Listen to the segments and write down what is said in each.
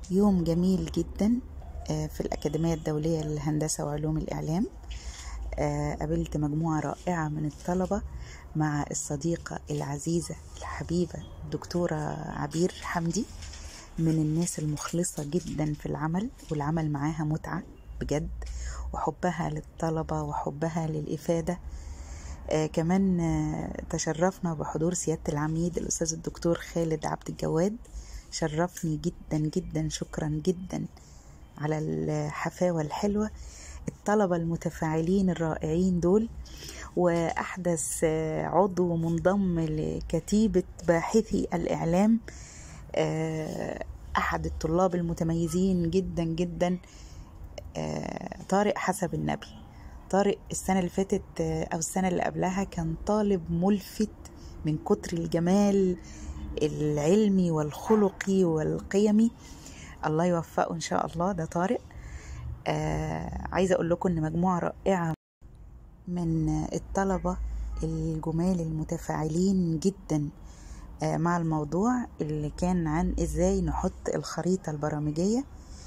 يوم جميل جدا آه، في الأكاديمية الدولية للهندسة وعلوم الإعلام آه، قابلت مجموعة رائعة من الطلبة مع الصديقة العزيزة الحبيبة الدكتورة عبير حمدي من الناس المخلصة جدا في العمل والعمل معاها متعة بجد وحبها للطلبة وحبها للإفادة آه كمان آه تشرفنا بحضور سيادة العميد الأستاذ الدكتور خالد عبد الجواد شرفني جدا جدا شكرا جدا على الحفاوة الحلوة الطلبة المتفاعلين الرائعين دول وأحدث آه، عضو منضم لكتيبة باحثي الإعلام آه، أحد الطلاب المتميزين جدا جدا آه، طارق حسب النبي طارق السنة اللي فاتت آه، أو السنة اللي قبلها كان طالب ملفت من كتر الجمال العلمي والخلقي والقيمي الله يوفقه إن شاء الله ده طارق آه عايزة أقول لكم إن مجموعة رائعة من الطلبة الجمال المتفاعلين جدا آه مع الموضوع اللي كان عن إزاي نحط الخريطة البرامجية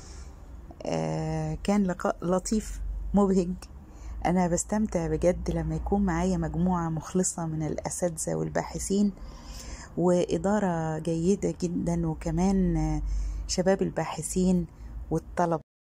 آه كان لقاء لطيف مبهج أنا بستمتع بجد لما يكون معايا مجموعة مخلصة من الأساتذة والباحثين وإدارة جيدة جدا وكمان آه، شباب الباحثين والطلبة